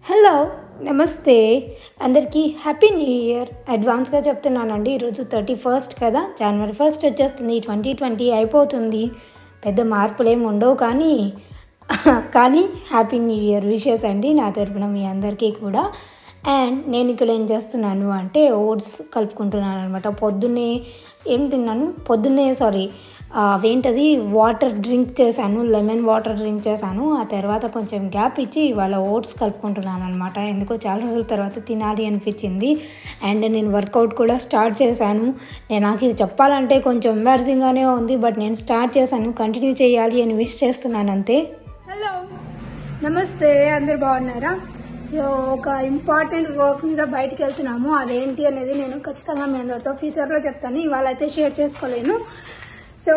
Hello నమస్తే అందరికీ happy new year అడ్వాన్స్గా చెప్తున్నానండి ఈరోజు థర్టీ ఫస్ట్ కదా జనవరి ఫస్ట్ వచ్చేస్తుంది ట్వంటీ ట్వంటీ అయిపోతుంది పెద్ద మార్పులు ఏమి ఉండవు కానీ కానీ హ్యాపీ న్యూ ఇయర్ విషెస్ అండి నా తరపున మీ అందరికీ కూడా అండ్ నేను ఇక్కడ ఏం చేస్తున్నాను అంటే ఓట్స్ కలుపుకుంటున్నాను అనమాట పొద్దున్నే ఏం తిన్నాను పొద్దున్నే సారీ అవేంటది వాటర్ డ్రింక్ చేశాను లెమన్ వాటర్ డ్రింక్ చేశాను ఆ తర్వాత కొంచెం గ్యాప్ ఇచ్చి ఇవాళ ఓట్స్ కలుపుకుంటున్నాను అనమాట ఎందుకో చాలా రోజుల తర్వాత తినాలి అనిపించింది అండ్ నేను వర్కౌట్ కూడా స్టార్ట్ చేశాను నేను నాకు ఇది చెప్పాలంటే కొంచెం ఎంబారసింగ్గానే ఉంది బట్ నేను స్టార్ట్ చేశాను కంటిన్యూ చేయాలి అని విష్ చేస్తున్నాను అంతే హలో నమస్తే అందరు బాగున్నారా సో ఒక ఇంపార్టెంట్ వర్క్ మీద బయటికి వెళ్తున్నాము అదేంటి అనేది నేను ఖచ్చితంగా మీ అందరితో ఫ్యూచర్లో చెప్తాను ఇవాళ అయితే షేర్ చేసుకోలేను సో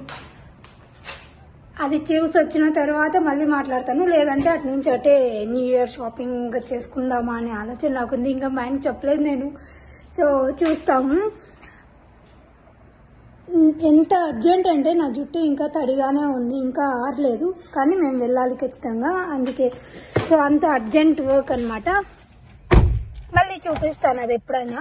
అది చూసి వచ్చిన తర్వాత మళ్ళీ మాట్లాడతాను లేదంటే అటు నుంచి అటే న్యూ ఇయర్ షాపింగ్ చేసుకుందామా అనే ఆలోచన నాకుంది ఇంకా మా ఆయనకి చెప్పలేదు నేను సో చూస్తాము ఎంత అర్జెంట్ అంటే నా జుట్టు ఇంకా తడిగానే ఉంది ఇంకా ఆరలేదు కానీ మేము వెళ్ళాలి ఖచ్చితంగా అందుకే సో అంత అర్జెంట్ వర్క్ అనమాట మళ్ళీ చూపిస్తాను అది ఎప్పుడైనా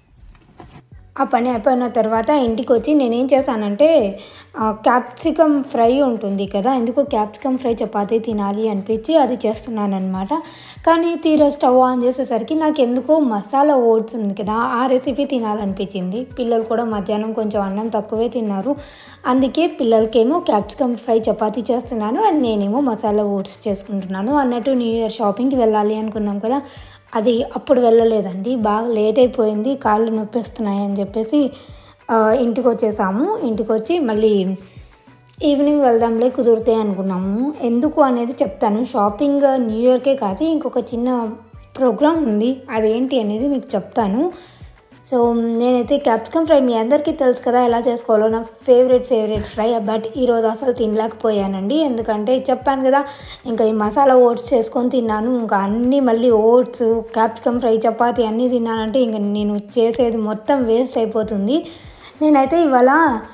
ఆ పని అయిపోయిన తర్వాత ఇంటికి వచ్చి నేనేం చేశానంటే క్యాప్సికమ్ ఫ్రై ఉంటుంది కదా ఎందుకు క్యాప్సికమ్ ఫ్రై చపాతీ తినాలి అనిపించి అది చేస్తున్నాను అనమాట కానీ తీరా స్టవ్ ఆన్ చేసేసరికి నాకు ఎందుకో మసాలా ఓట్స్ ఉంది కదా ఆ రెసిపీ తినాలనిపించింది పిల్లలు కూడా మధ్యాహ్నం కొంచెం అన్నం తక్కువే తిన్నారు అందుకే పిల్లలకేమో క్యాప్సికమ్ ఫ్రై చపాతీ చేస్తున్నాను అండ్ నేనేమో మసాలా ఓట్స్ చేసుకుంటున్నాను అన్నట్టు న్యూ ఇయర్ షాపింగ్కి వెళ్ళాలి అనుకున్నాం కదా అది అప్పుడు వెళ్ళలేదండి బాగా లేట్ అయిపోయింది కాళ్ళు నొప్పిస్తున్నాయి అని చెప్పేసి ఇంటికి వచ్చేసాము ఇంటికి వచ్చి మళ్ళీ ఈవినింగ్ వెళ్దాంలే కుదిరితే అనుకున్నాము ఎందుకు అనేది చెప్తాను షాపింగ్ న్యూ ఇయర్కే కాదు ఇంకొక చిన్న ప్రోగ్రామ్ ఉంది అదేంటి అనేది మీకు చెప్తాను సో నేనైతే క్యాప్సికమ్ ఫ్రై మీ అందరికీ తెలుసు కదా ఎలా చేసుకోవాలో నా ఫేవరెట్ ఫేవరెట్ ఫ్రై బట్ ఈరోజు అసలు తినలేకపోయానండి ఎందుకంటే చెప్పాను కదా ఇంకా ఈ మసాలా ఓట్స్ చేసుకొని తిన్నాను ఇంకా అన్నీ మళ్ళీ ఓట్స్ క్యాప్సికమ్ ఫ్రై చపాతి అన్నీ తిన్నానంటే ఇంకా నేను చేసేది మొత్తం వేస్ట్ అయిపోతుంది నేనైతే ఇవాళ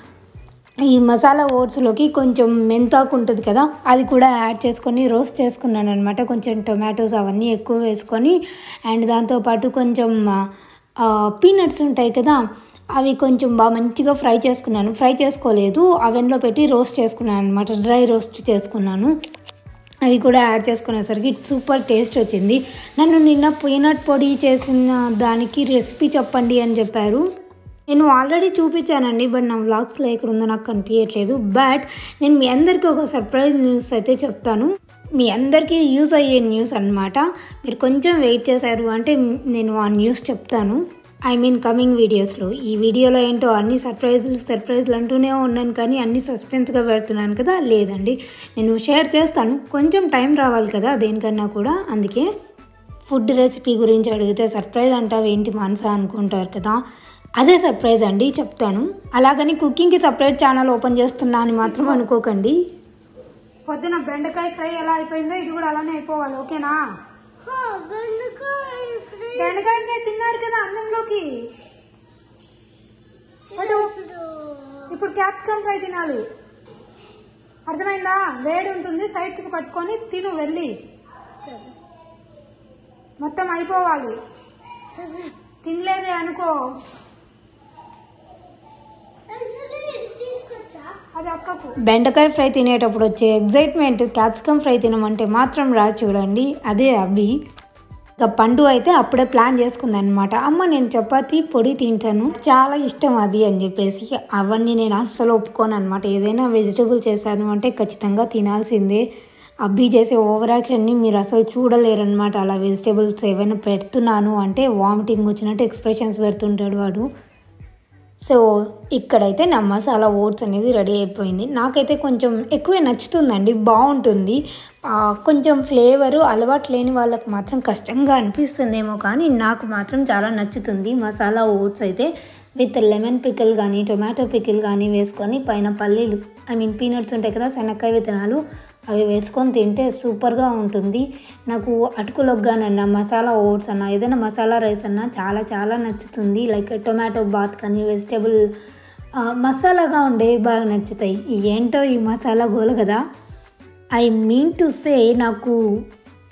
ఈ మసాలా ఓట్స్లోకి కొంచెం మెంతాకు ఉంటుంది కదా అది కూడా యాడ్ చేసుకొని రోస్ట్ చేసుకున్నాను అనమాట కొంచెం టొమాటోస్ అవన్నీ ఎక్కువ వేసుకొని అండ్ దాంతోపాటు కొంచెం పీనట్స్ ఉంటాయి కదా అవి కొంచెం బాగా మంచిగా ఫ్రై చేసుకున్నాను ఫ్రై చేసుకోలేదు అవెన్లో పెట్టి రోస్ట్ చేసుకున్నాను అనమాట డ్రై రోస్ట్ చేసుకున్నాను అవి కూడా యాడ్ చేసుకునేసరికి సూపర్ టేస్ట్ వచ్చింది నన్ను నిన్న పీనట్ పొడి చేసిన దానికి రెసిపీ చెప్పండి అని చెప్పారు నేను ఆల్రెడీ చూపించానండి బట్ నా వ్లాగ్స్లో ఎక్కడ ఉందో నాకు కనిపించట్లేదు బట్ నేను మీ అందరికీ ఒక సర్ప్రైజ్ న్యూస్ అయితే చెప్తాను మీ అందరికీ యూజ్ అయ్యే న్యూస్ అనమాట మీరు కొంచెం వెయిట్ చేశారు అంటే నేను ఆ న్యూస్ చెప్తాను ఐ మీన్ కమింగ్ వీడియోస్లో ఈ వీడియోలో ఏంటో అన్ని సర్ప్రైజులు సర్ప్రైజులు అంటూనే ఉన్నాను కానీ అన్ని సస్పెన్స్గా పెడుతున్నాను కదా లేదండి నేను షేర్ చేస్తాను కొంచెం టైం రావాలి కదా దేనికన్నా కూడా అందుకే ఫుడ్ రెసిపీ గురించి అడిగితే సర్ప్రైజ్ అంటావు ఏంటి మనసా అనుకుంటారు కదా అదే సర్ప్రైజ్ అండి చెప్తాను అలాగని కుకింగ్కి సపరేట్ ఛానల్ ఓపెన్ చేస్తున్నా అని మాత్రం అనుకోకండి పొద్దున బెండకాయ ఫ్రై ఎలా అయిపోయిందో ఇది కూడా అలానే అయిపోవాలి ఓకేనా బెండకాయ ఫ్రై తిన్నారు కదా అన్నంలోకి అటు ఇప్పుడు క్యాప్సికమ్ ఫ్రై తినాలి అర్థమైందా వేడి ఉంటుంది సైడ్స్కి పట్టుకొని తిను వెళ్ళి మొత్తం అయిపోవాలి తినలేదే అనుకో బెండకాయ ఫ్రై తినేటప్పుడు వచ్చే ఎగ్జైట్మెంట్ క్యాప్సికమ్ ఫ్రై తినమంటే మాత్రం రా చూడండి అదే అవి ఇక పండు అయితే అప్పుడే ప్లాన్ చేసుకుంది అనమాట అమ్మ నేను చపాతి పొడి తింటాను చాలా ఇష్టం అది అని చెప్పేసి అవన్నీ నేను అస్సలు ఒప్పుకోను అనమాట ఏదైనా వెజిటబుల్ చేశాను అంటే ఖచ్చితంగా తినాల్సిందే అబ్బి చేసే ఓవర్ యాక్షన్ని మీరు అసలు చూడలేరనమాట అలా వెజిటేబుల్స్ ఏమైనా పెడుతున్నాను అంటే వామిటింగ్ వచ్చినట్టు ఎక్స్ప్రెషన్స్ పెడుతుంటాడు వాడు సో ఇక్కడైతే నా మసాలా ఓట్స్ అనేది రెడీ అయిపోయింది నాకైతే కొంచెం ఎక్కువే నచ్చుతుందండి బాగుంటుంది కొంచెం ఫ్లేవరు అలవాటు లేని వాళ్ళకి మాత్రం కష్టంగా అనిపిస్తుందేమో కానీ నాకు మాత్రం చాలా నచ్చుతుంది మసాలా ఓట్స్ అయితే విత్ లెమన్ పికిల్ కానీ టొమాటో పికిల్ కానీ వేసుకొని పైన పల్లీలు ఐ మీన్ పీనట్స్ ఉంటాయి కదా శనక్కాయ విత్తనాలు అవి వేసుకొని తింటే సూపర్గా ఉంటుంది నాకు అటుకులొగ్గానన్నా మసాలా ఓట్స్ అన్న ఏదైనా మసాలా రైస్ అన్నా చాలా చాలా నచ్చుతుంది లైక్ టొమాటో బాత్ కానీ వెజిటేబుల్ మసాలాగా ఉండేవి బాగా నచ్చుతాయి ఏంటో ఈ మసాలా గోల కదా ఐ మీన్ టు సే నాకు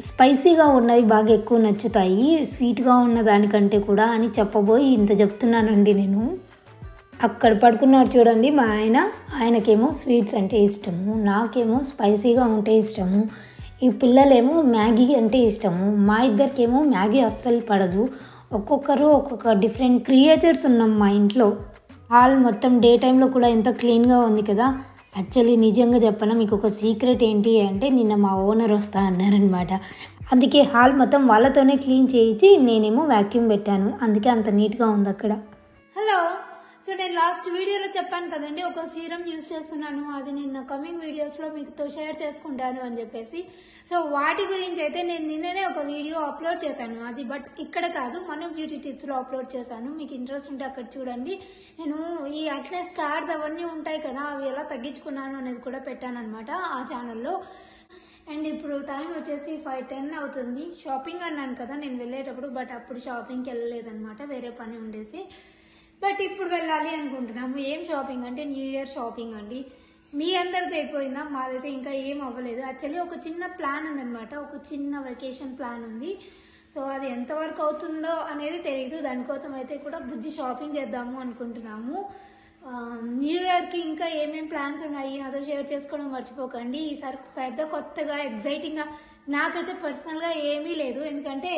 స్పైసీగా ఉన్నవి బాగా ఎక్కువ నచ్చుతాయి స్వీట్గా ఉన్న దానికంటే కూడా అని చెప్పబోయి ఇంత చెప్తున్నానండి నేను అక్కడ పడుకున్నాడు చూడండి మా ఆయన ఆయనకేమో స్వీట్స్ అంటే ఇష్టము నాకేమో స్పైసీగా ఉంటే ఇష్టము ఈ పిల్లలేమో మ్యాగీ అంటే ఇష్టము మా ఇద్దరికేమో మ్యాగీ అస్సలు పడదు ఒక్కొక్కరు ఒక్కొక్క డిఫరెంట్ క్రియేచర్స్ ఉన్నాం మా ఇంట్లో హాల్ మొత్తం డే టైంలో కూడా ఎంత క్లీన్గా ఉంది కదా యాక్చువల్లీ నిజంగా చెప్పనా మీకు ఒక సీక్రెట్ ఏంటి అంటే నిన్న మా ఓనర్ వస్తా అన్నారనమాట అందుకే హాల్ మొత్తం వాళ్ళతోనే క్లీన్ చేయించి నేనేమో వ్యాక్యూమ్ పెట్టాను అందుకే అంత నీట్గా ఉంది అక్కడ హలో సో నేను లాస్ట్ వీడియోలో చెప్పాను కదండి ఒక సీరం యూస్ చేస్తున్నాను అది నేను కమింగ్ వీడియోస్లో మీతో షేర్ చేసుకుంటాను అని చెప్పేసి సో వాటి గురించి అయితే నేను నిన్ననే ఒక వీడియో అప్లోడ్ చేశాను అది బట్ ఇక్కడ కాదు మన బ్యూటీ టిప్స్లో అప్లోడ్ చేశాను మీకు ఇంట్రెస్ట్ ఉంటే అక్కడ చూడండి నేను ఈ అట్లే స్కార్స్ అవన్నీ ఉంటాయి కదా అవి ఎలా తగ్గించుకున్నాను అనేది కూడా పెట్టాను అనమాట ఆ ఛానల్లో అండ్ ఇప్పుడు టైం వచ్చేసి ఫైవ్ టెన్ అవుతుంది షాపింగ్ అన్నాను కదా నేను వెళ్ళేటప్పుడు బట్ అప్పుడు షాపింగ్కి వెళ్ళలేదన్నమాట వేరే పని ఉండేసి బట్ ఇప్పుడు వెళ్ళాలి అనుకుంటున్నాము ఏం షాపింగ్ అంటే న్యూ ఇయర్ షాపింగ్ అండి మీ అందరిది అయిపోయిందా మాదైతే ఇంకా ఏం అవ్వలేదు యాక్చువల్లీ ఒక చిన్న ప్లాన్ ఉందన్నమాట ఒక చిన్న వెకేషన్ ప్లాన్ ఉంది సో అది ఎంతవరకు అవుతుందో అనేది తెలియదు దానికోసం అయితే కూడా బుజ్జి షాపింగ్ చేద్దాము అనుకుంటున్నాము ఆ, న్యూ ఇయర్కి ఇంకా ఏమేం ప్లాన్స్ ఉన్నాయి నాతో షేర్ చేసుకోవడం మర్చిపోకండి ఈసారి పెద్ద కొత్తగా ఎగ్జైటింగ్గా నాకైతే పర్సనల్గా ఏమీ లేదు ఎందుకంటే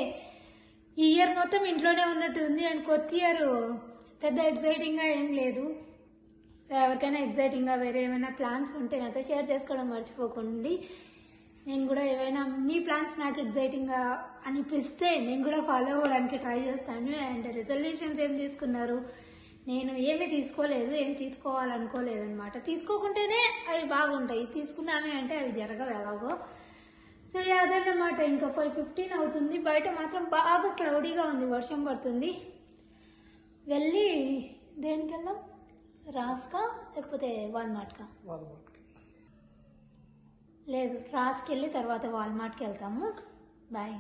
ఈ ఇయర్ మొత్తం ఇంట్లోనే ఉన్నట్టు ఉంది అండ్ కొత్త ఇయర్ పెద్ద ఎగ్జైటింగ్గా ఏం లేదు సో ఎవరికైనా ఎగ్జైటింగ్గా వేరే ఏమైనా ప్లాన్స్ ఉంటే నాతో షేర్ చేసుకోవడం మర్చిపోకండి నేను కూడా ఏవైనా మీ ప్లాన్స్ నాకు ఎగ్జైటింగ్గా అనిపిస్తే నేను కూడా ఫాలో అవ్వడానికి ట్రై చేస్తాను అండ్ రెజల్యూషన్స్ ఏం తీసుకున్నారు నేను ఏమీ తీసుకోలేదు ఏం తీసుకోవాలనుకోలేదు అనమాట తీసుకోకుంటేనే అవి బాగుంటాయి తీసుకున్నామే అంటే అవి జరగవు ఎలాగో సో అదన్నమాట ఇంకా ఫైవ్ ఫిఫ్టీన్ అవుతుంది బయట మాత్రం బాగా క్లౌడీగా ఉంది వర్షం పడుతుంది వెళ్ళి దేనికి వెళ్దాం రాస్కా లేకపోతే వాల్మార్ట్కా లేదు రాస్కి వెళ్ళి తర్వాత వాల్మార్ట్కి వెళ్తాము బాయ్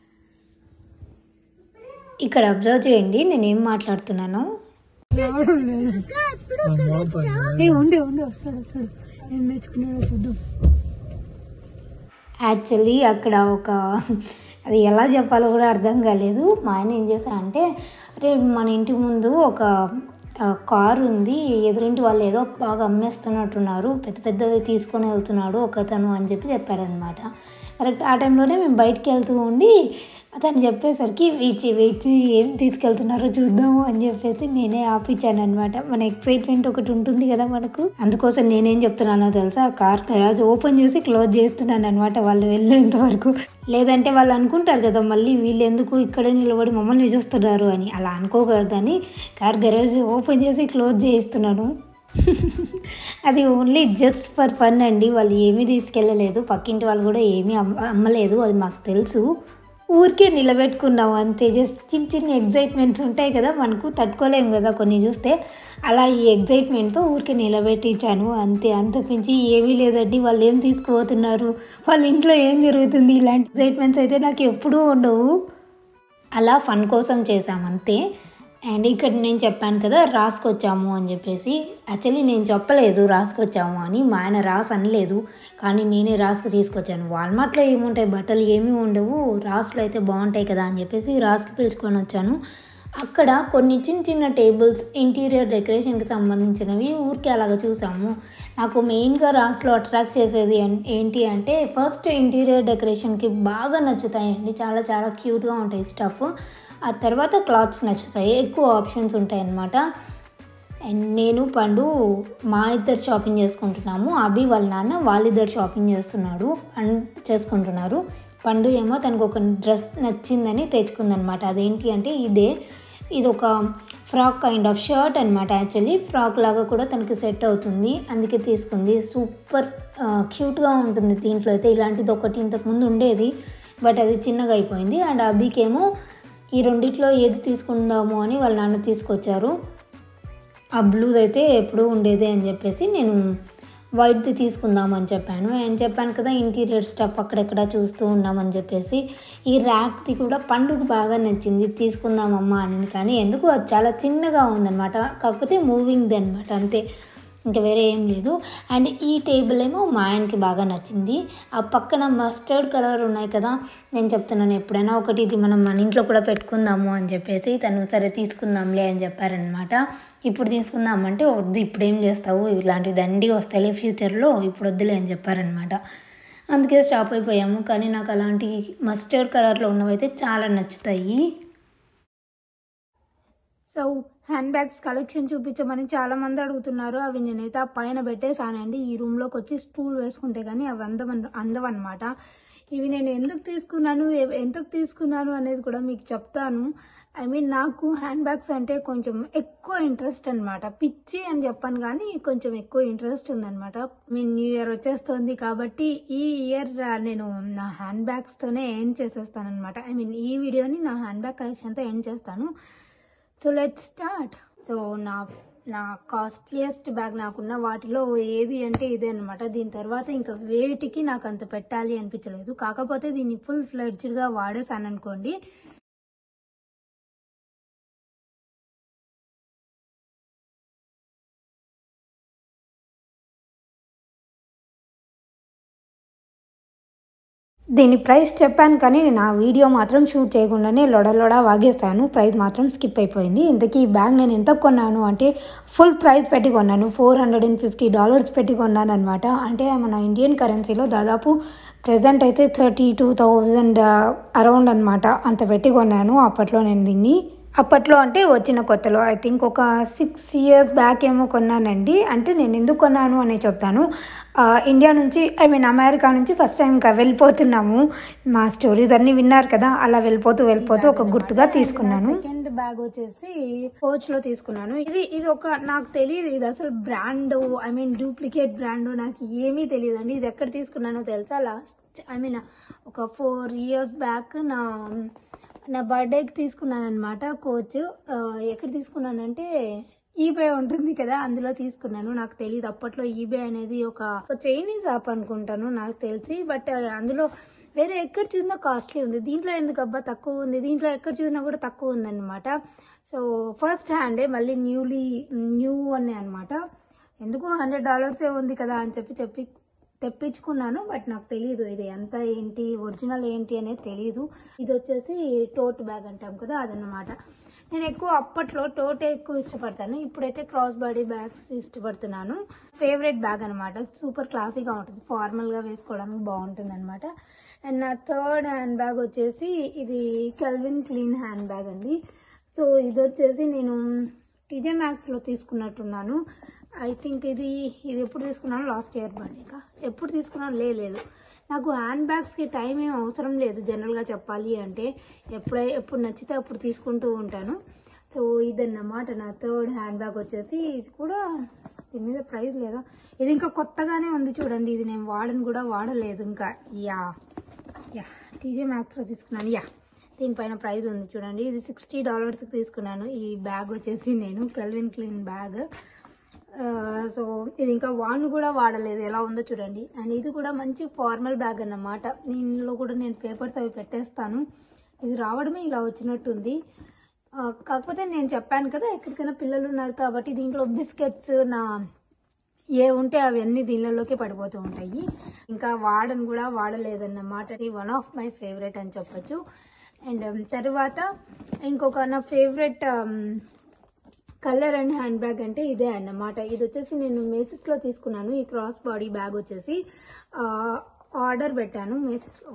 ఇక్కడ అబ్జర్వ్ చేయండి నేను ఏం మాట్లాడుతున్నాను ఏ ఉండి ఉండి వస్తాడు వస్తాడు ఏం తెచ్చుకున్నాడో చూద్దాం యాక్చువల్లీ అక్కడ ఒక అది ఎలా చెప్పాలో కూడా అర్థం కాలేదు మా ఆయన ఏం చేశారంటే అరే మన ఇంటి ముందు ఒక ఆ, కారు ఉంది ఎదురింటి వాళ్ళు ఏదో బాగా అమ్మేస్తున్నట్టున్నారు పెద్ద పెద్దవి తీసుకొని వెళ్తున్నాడు ఒకతను అని చెప్పి చెప్పాడనమాట కరెక్ట్ ఆ టైంలోనే మేము బయటికి వెళ్తూ ఉండి అతను చెప్పేసరికి వెయిట్ చేయి వెయిట్ చేయి ఏం తీసుకెళ్తున్నారో చూద్దాము అని చెప్పేసి నేనే ఆపించాను అనమాట మన ఎక్సైట్మెంట్ ఒకటి ఉంటుంది కదా మనకు అందుకోసం నేనేం చెప్తున్నానో తెలుసా కార్ గరాజ్ ఓపెన్ చేసి క్లోజ్ చేస్తున్నాను అనమాట వాళ్ళు వెళ్ళేంత వరకు లేదంటే వాళ్ళు అనుకుంటారు కదా మళ్ళీ వీళ్ళు ఎందుకు ఇక్కడే నిలబడి మమ్మల్ని చూస్తున్నారు అని అలా అనుకోకూడదని కార్ గరాజ్ ఓపెన్ చేసి క్లోజ్ చేయిస్తున్నాను అది ఓన్లీ జస్ట్ ఫర్ ఫన్ అండి వాళ్ళు ఏమీ తీసుకెళ్ళలేదు పక్కింటి వాళ్ళు కూడా ఏమీ అమ్మ అమ్మలేదు అది మాకు తెలుసు ఊరికే నిలబెట్టుకున్నాం అంతే జస్ట్ చిన్న చిన్న ఎగ్జైట్మెంట్స్ ఉంటాయి కదా మనకు తట్టుకోలేము కదా కొన్ని చూస్తే అలా ఈ ఎగ్జైట్మెంట్తో ఊరికే నిలబెట్టించాను అంతే అంతకుమించి ఏమీ లేదండి వాళ్ళు ఏం తీసుకుపోతున్నారు వాళ్ళ ఇంట్లో ఏం జరుగుతుంది ఇలాంటి ఎగ్జైట్మెంట్స్ అయితే నాకు ఎప్పుడూ ఉండవు అలా ఫన్ కోసం చేసాం అంతే అండ్ ఇక్కడ నేను చెప్పాను కదా రాసుకొచ్చాము అని చెప్పేసి యాక్చువల్లీ నేను చెప్పలేదు రాసుకొచ్చాము అని మా ఆయన రాసు అనలేదు కానీ నేనే రాసుకు తీసుకొచ్చాను వాల్మార్ట్లో ఏముంటాయి బట్టలు ఏమీ ఉండవు రాసులు అయితే బాగుంటాయి కదా అని చెప్పేసి రాసుకు పిలుచుకొని వచ్చాను అక్కడ కొన్ని చిన్న చిన్న టేబుల్స్ ఇంటీరియర్ డెకరేషన్కి సంబంధించినవి ఊరికే అలాగ చూసాము నాకు మెయిన్గా రాసులో అట్రాక్ట్ చేసేది అన్- ఏంటి అంటే ఫస్ట్ ఇంటీరియర్ డెకరేషన్కి బాగా నచ్చుతాయండి చాలా చాలా క్యూట్గా ఉంటాయి స్టఫ్ ఆ తర్వాత క్లాత్స్ నచ్చుతాయి ఎక్కువ ఆప్షన్స్ ఉంటాయి అన్నమాట అండ్ నేను పండు మా ఇద్దరు షాపింగ్ చేసుకుంటున్నాము అభి వాళ్ళ నాన్న వాళ్ళిద్దరు షాపింగ్ చేస్తున్నాడు అండ్ చేసుకుంటున్నారు పండు ఏమో తనకు ఒక డ్రెస్ నచ్చిందని తెచ్చుకుందనమాట అదేంటి అంటే ఇదే ఇది ఒక ఫ్రాక్ కైండ్ ఆఫ్ షర్ట్ అనమాట యాక్చువల్లీ ఫ్రాక్ లాగా కూడా తనకి సెట్ అవుతుంది అందుకే తీసుకుంది సూపర్ క్యూట్గా ఉంటుంది దీంట్లో అయితే ఇలాంటిది ఒకటి ఇంతకుముందు ఉండేది బట్ అది చిన్నగా అయిపోయింది అండ్ అభికేమో ఈ రెండిట్లో ఏది తీసుకుందాము అని వాళ్ళ నాన్న తీసుకొచ్చారు ఆ బ్లూది అయితే ఎప్పుడూ ఉండేదే అని చెప్పేసి నేను వైట్ది తీసుకుందామని చెప్పాను అండ్ చెప్పాను కదా ఇంటీరియర్ స్టఫ్ అక్కడెక్కడ చూస్తూ ఉన్నామని చెప్పేసి ఈ ర్యాక్ది కూడా పండుగ బాగా నచ్చింది తీసుకుందామమ్మా అని కానీ ఎందుకు అది చాలా చిన్నగా ఉందన్నమాట కాకపోతే మూవింగ్ది అనమాట అంతే ఇంకా వేరే ఏం లేదు అండ్ ఈ టేబుల్ ఏమో మా ఆయనకి బాగా నచ్చింది ఆ పక్కన మస్టర్డ్ కలర్ ఉన్నాయి కదా నేను చెప్తున్నాను ఎప్పుడైనా ఒకటి ఇది మనం మన ఇంట్లో కూడా పెట్టుకుందాము అని చెప్పేసి తను సరే తీసుకుందాంలే అని చెప్పారనమాట ఇప్పుడు తీసుకుందామంటే వద్దు ఇప్పుడు ఏం చేస్తావు ఇలాంటివి దండిగా వస్తాయి ఫ్యూచర్లో ఇప్పుడు వద్దులే అని చెప్పారనమాట అందుకే స్టాప్ అయిపోయాము కానీ నాకు అలాంటి మస్టర్డ్ కలర్లో ఉన్నవైతే చాలా నచ్చుతాయి సో హ్యాండ్ బ్యాగ్స్ కలెక్షన్ చూపించమని చాలా మంది అడుగుతున్నారు అవి నేనైతే ఆ పైన పెట్టేశానండి ఈ రూమ్లోకి వచ్చి స్టూల్ వేసుకుంటే కానీ అవి అందం అందవన్నమాట ఇవి నేను ఎందుకు తీసుకున్నాను ఎ- ఎందుకు తీసుకున్నాను అనేది కూడా మీకు చెప్తాను ఐ మీన్ నాకు హ్యాండ్ బ్యాగ్స్ అంటే కొంచెం ఎక్కువ ఇంట్రెస్ట్ అనమాట పిచ్చి అని చెప్పాను కానీ కొంచెం ఎక్కువ ఇంట్రెస్ట్ ఉందన్నమాట మీన్ న్యూ ఇయర్ వచ్చేస్తుంది కాబట్టి ఈ ఇయర్ నేను నా హ్యాండ్ బ్యాగ్స్తోనే ఎండ్ చేసేస్తాను అనమాట ఐ మీన్ ఈ వీడియోని నా హ్యాండ్ బ్యాగ్ కలెక్షన్తో ఎండ్ చేస్తాను సో లెట్ స్టార్ట్ సో నా నా కాస్ట్లియస్ట్ బ్యాగ్ నాకున్న వాటిలో ఏది అంటే ఇదే అనమాట దీని తర్వాత ఇంకా వేటికి నాకు అంత పెట్టాలి అనిపించలేదు కాకపోతే దీన్ని ఫుల్ ఫ్లెడ్జ్డ్గా వాడేసాను అనుకోండి దీని ప్రైస్ చెప్పాను కానీ నేను ఆ వీడియో మాత్రం షూట్ చేయకుండానే లొడ లొడ వాగేస్తాను ప్రైస్ మాత్రం స్కిప్ అయిపోయింది ఇంతకీ ఈ బ్యాగ్ నేను ఎంత కొన్నాను అంటే ఫుల్ ప్రైస్ పెట్టి కొన్నాను four hundred and fifty dollars పెట్టి కొన్నాను అనమాట అంటే మన ఇండియన్ కరెన్సీలో దాదాపు ప్రజెంట్ అయితే థర్టీ టూ థౌజండ్ అరౌండ్ అనమాట అంత పెట్టి కొన్నాను అప్పట్లో నేను దీన్ని అప్పట్లో అంటే వచ్చిన కొత్తలో ఐ థింక్ ఒక సిక్స్ ఇయర్స్ బ్యాక్ ఏమో కొన్నానండి అంటే నేను ఎందుకు కొన్నాను అని చెప్తాను ఆ, ఇండియా నుంచి ఐ మీన్ అమెరికా నుంచి ఫస్ట్ టైం ఇంకా వెళ్ళిపోతున్నాము మా స్టోరీస్ అన్నీ విన్నారు కదా అలా వెళ్ళిపోతూ వెళ్ళిపోతూ ఒక గుర్తుగా తీసుకున్నాను సెకండ్ బ్యాగ్ వచ్చేసి కోచ్ లో తీసుకున్నాను ఇది ఇది ఒక నాకు తెలియదు ఇది అసలు brand I mean duplicate brand నాకు ఏమీ తెలియదు అండి ఇది ఎక్కడ తీసుకున్నానో తెలుసా లాస్ట్ ఐ మీన్ ఒక ఫోర్ ఇయర్స్ బ్యాక్ నా నా బర్త్డేకి తీసుకున్నాను అనమాట కోచ్ ఎక్కడ తీసుకున్నానంటే ఈబే ఉంటుంది కదా అందులో తీసుకున్నాను నాకు తెలియదు అప్పట్లో ఈబే అనేది ఒక చైనీస్ యాప్ అనుకుంటాను నాకు తెలిసి బట్ అందులో వేరే ఎక్కడ చూసినా కాస్ట్లీ ఉంది దీంట్లో ఎందుకు అబ్బా తక్కువ ఉంది దీంట్లో ఎక్కడ చూసినా కూడా తక్కువ ఉందన్నమాట సో ఫస్ట్ హ్యాండే మళ్ళీ న్యూలీ న్యూ అని అనమాట ఎందుకు హండ్రెడ్ డాలర్సే ఉంది కదా అని చెప్పి చెప్పి తెప్పించుకున్నాను బట్ నాకు తెలియదు ఇది ఎంత ఏంటి ఒరిజినల్ ఏంటి అనేది తెలియదు ఇది వచ్చేసి టోట్ బ్యాగ్ అంటాం కదా అదన్నమాట నేను ఎక్కువ అప్పట్లో టోటే ఎక్కువ ఇష్టపడతాను ఇప్పుడైతే క్రాస్ బాడీ బ్యాగ్స్ ఇష్టపడుతున్నాను ఫేవరెట్ బ్యాగ్ అనమాట సూపర్ క్లాసీగా ఉంటుంది ఫార్మల్గా వేసుకోవడానికి బాగుంటుంది అనమాట అండ్ నా థర్డ్ హ్యాండ్ బ్యాగ్ వచ్చేసి ఇది కెల్విన్ క్లీన్ హ్యాండ్ బ్యాగ్ అండి సో ఇది వచ్చేసి నేను టీజే మ్యాక్స్లో తీసుకున్నట్టున్నాను ఐ థింక్ ఇది ఇది ఎప్పుడు తీసుకున్నాను లాస్ట్ ఇయర్ బర్త్డేకా ఎప్పుడు తీసుకున్నాను లే- లేదు నాకు హ్యాండ్ బ్యాగ్స్కి టైం ఏం అవసరం లేదు జనరల్గా చెప్పాలి అంటే ఎప్పుడై ఎప్పుడు నచ్చితే అప్పుడు తీసుకుంటూ ఉంటాను సో ఇదన్నమాట నా థర్డ్ హ్యాండ్ బ్యాగ్ వచ్చేసి ఇది కూడా దీని మీద ప్రైస్ లేదా ఇది ఇంకా కొత్తగానే ఉంది చూడండి ఇది నేను వాడని కూడా వాడలేదు ఇంకా యా యా టీజే మ్యాక్స్లో తీసుకున్నాను యా దీనిపైన ప్రైస్ ఉంది చూడండి ఇది సిక్స్టీ డాలర్స్కి తీసుకున్నాను ఈ బ్యాగ్ వచ్చేసి నేను కెల్విన్ క్లీన్ బ్యాగ్ సో ఇది ఇంకా వాడిని కూడా వాడలేదు ఎలా ఉందో చూడండి అండ్ ఇది కూడా మంచి ఫార్మల్ బ్యాగ్ అన్నమాట దీనిలో కూడా నేను పేపర్స్ అవి పెట్టేస్తాను ఇది రావడమే ఇలా వచ్చినట్టుంది ఆ, కాకపోతే నేను చెప్పాను కదా ఎక్కడికైనా పిల్లలు ఉన్నారు కాబట్టి దీంట్లో బిస్కెట్స్ నా ఏ ఉంటే అవన్నీ దీనిలోకి పడిపోతూ ఉంటాయి ఇంకా వాడను కూడా వాడలేదన్నమాట ఇది వన్ ఆఫ్ మై ఫేవరెట్ అని చెప్పొచ్చు అండ్ తర్వాత ఇంకొక నా favourite colour and handbag అంటే ఇదే అన్నమాట ఇది వచ్చేసి నేను మేసిస్లో తీసుకున్నాను ఈ క్రాస్ బాడీ బ్యాగ్ వచ్చేసి ఆర్డర్ పెట్టాను మేసిస్లో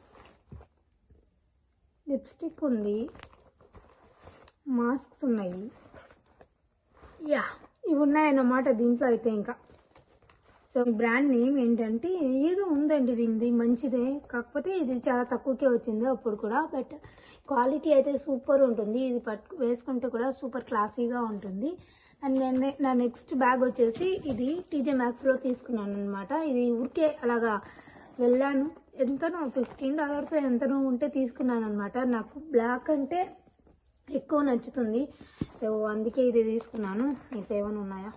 లిప్స్టిక్ ఉంది మాస్క్స్ ఉన్నాయి యా ఇవి ఉన్నాయన్నమాట దీంట్లో అయితే ఇంకా సో బ్రాండ్ నేమ్ ఏంటంటే ఏదో ఉందండి దీనిది మంచిదే కాకపోతే ఇది చాలా తక్కువకే వచ్చింది అప్పుడు కూడా బట్ క్వాలిటీ అయితే సూపర్ ఉంటుంది ఇది పట్టు వేసుకుంటే కూడా సూపర్ క్లాసీగా ఉంటుంది అండ్ నేను నా నెక్స్ట్ బ్యాగ్ వచ్చేసి ఇది టీజే మ్యాక్స్లో తీసుకున్నాను అనమాట ఇది ఊరికే అలాగా వెళ్ళాను ఎంతనో ఫిఫ్టీన్ డాలర్స్ ఎంతనో ఉంటే తీసుకున్నాను అనమాట నాకు బ్లాక్ అంటే ఎక్కువ నచ్చుతుంది సో అందుకే ఇది తీసుకున్నాను ఇట్లా ఏమైనా ఉన్నాయా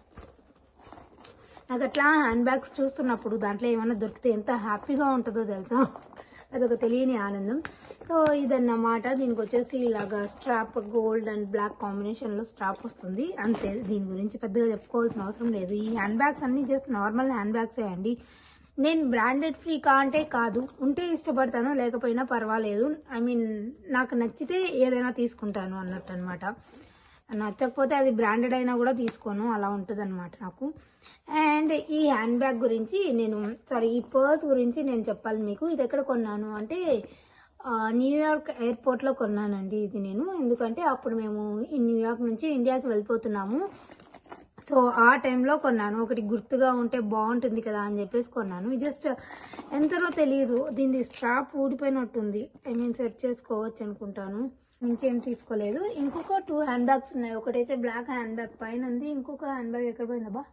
నాకు అట్లా హ్యాండ్ బ్యాగ్స్ చూస్తున్నప్పుడు దాంట్లో ఏమైనా దొరికితే ఎంత హ్యాపీగా ఉంటుందో తెలుసా అదొక తెలియని ఆనందం సో ఇదన్నమాట దీనికి వచ్చేసి ఇలాగా స్ట్రాప్ గోల్డ్ అండ్ బ్లాక్ కాంబినేషన్లో స్ట్రాప్ వస్తుంది అంతే దీని గురించి పెద్దగా చెప్పుకోవాల్సిన అవసరం లేదు ఈ హ్యాండ్ బ్యాగ్స్ అన్నీ జస్ట్ నార్మల్ హ్యాండ్ బ్యాగ్సే అండి నేను బ్రాండెడ్ ఫ్రీ కా అంటే కాదు ఉంటే ఇష్టపడతాను లేకపోయినా పర్వాలేదు ఐ మీన్ నాకు నచ్చితే ఏదైనా తీసుకుంటాను అన్నట్టు అనమాట నచ్చకపోతే అది బ్రాండెడ్ అయినా కూడా తీసుకోను అలా ఉంటుంది అనమాట నాకు అండ్ ఈ హ్యాండ్ బ్యాగ్ గురించి నేను సారీ ఈ పర్స్ గురించి నేను చెప్పాలి మీకు ఇది ఎక్కడ కొన్నాను అంటే ఆ, న్యూయార్క్ ఎయిర్పోర్ట్లో కొన్నానండి ఇది నేను ఎందుకంటే అప్పుడు మేము ఈ న్యూయార్క్ నుంచి ఇండియాకి వెళ్ళిపోతున్నాము సో ఆ టైంలో కొన్నాను ఒకటి గుర్తుగా ఉంటే బాగుంటుంది కదా అని చెప్పేసి కొన్నాను జస్ట్ ఎంతనో తెలియదు దీని స్ట్రాప్ ఊడిపోయినట్టుంది ఐ మీన్ సెట్ చేసుకోవచ్చు అనుకుంటాను ఇంకేం తీసుకోలేదు ఇంకొక టూ హ్యాండ్ బ్యాగ్స్ ఉన్నాయి ఒకటైతే బ్లాక్ హ్యాండ్ బ్యాగ్ పైన ఉంది ఇంకొక హ్యాండ్ బ్యాగ్ ఎక్కడ పోయిందబ్బా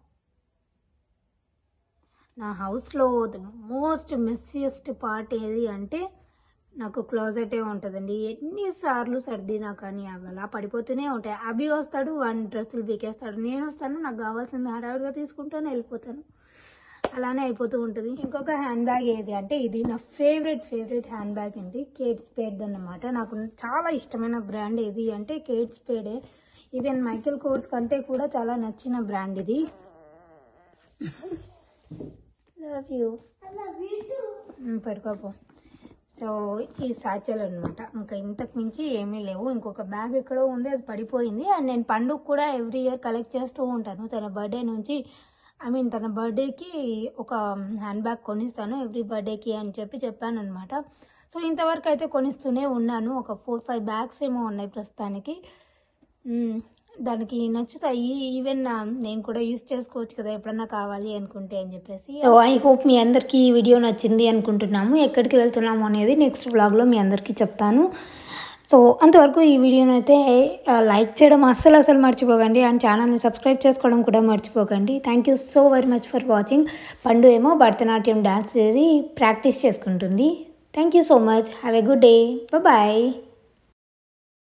నా హౌస్లో ద మోస్ట్ మెస్సియస్ట్ పార్ట్ ఏది అంటే నాకు క్లోజెటే ఉంటుందండి ఎన్నిసార్లు సర్దినా కానీ అవి అలా పడిపోతూనే ఉంటాయి అభి వస్తాడు వన్ డ్రెస్సులు పీకేస్తాడు నేను వస్తాను నాకు కావాల్సింది హడావిడిగా తీసుకుంటాను వెళ్ళిపోతాను అలానే అయిపోతూ ఉంటుంది ఇంకొక హ్యాండ్ బ్యాగ్ ఏది అంటే ఇది నా ఫేవరెట్ ఫేవరెట్ హ్యాండ్ బ్యాగ్ అండి కేట్ స్పేడ్ అన్నమాట నాకు చాలా ఇష్టమైన బ్రాండ్ ఏది అంటే కేట్ స్పేడే ఈవెన్ మైకిల్ కోర్స్ కంటే కూడా చాలా నచ్చిన బ్రాండ్ ఇది లవ్ యూ పెట్టుకోపో సో ఈ సాచలు అనమాట ఇంకా ఇంతకు మించి ఏమీ లేవు ఇంకొక బ్యాగ్ ఎక్కడో ఉంది అది పడిపోయింది అండ్ నేను పండుగ కూడా ఎవ్రీ ఇయర్ కలెక్ట్ చేస్తూ ఉంటాను తన బర్త్డే నుంచి ఐ మీన్ తన బర్త్డేకి ఒక హ్యాండ్ బ్యాగ్ కొనిస్తాను ఎవ్రీ బర్త్డేకి అని చెప్పి చెప్పాను అనమాట సో ఇంతవరకు అయితే కొనిస్తూనే ఉన్నాను ఒక ఫోర్ ఫైవ్ బ్యాగ్స్ ఏమో ఉన్నాయి ప్రస్తుతానికి మ్మ్. దానికి నచ్చుతాయి ఈవెన్ నేను కూడా యూస్ చేసుకోవచ్చు కదా ఎప్పుడన్నా కావాలి అనుకుంటే అని చెప్పేసి సో ఐ హోప్ మీ అందరికీ ఈ వీడియో నచ్చింది అనుకుంటున్నాము ఎక్కడికి వెళ్తున్నాము అనేది నెక్స్ట్ వ్లాగ్లో మీ అందరికీ చెప్తాను సో అంతవరకు ఈ వీడియోని అయితే ఆ, లైక్ చేయడం అస్సలు అసలు మర్చిపోకండి అండ్ ఛానల్ని సబ్స్క్రైబ్ చేసుకోవడం కూడా మర్చిపోకండి thank you so very much for watching Pandu ఏమో భరతనాట్యం డాన్స్ అనేది ప్రాక్టీస్ చేసుకుంటుంది thank you so much have a good day bye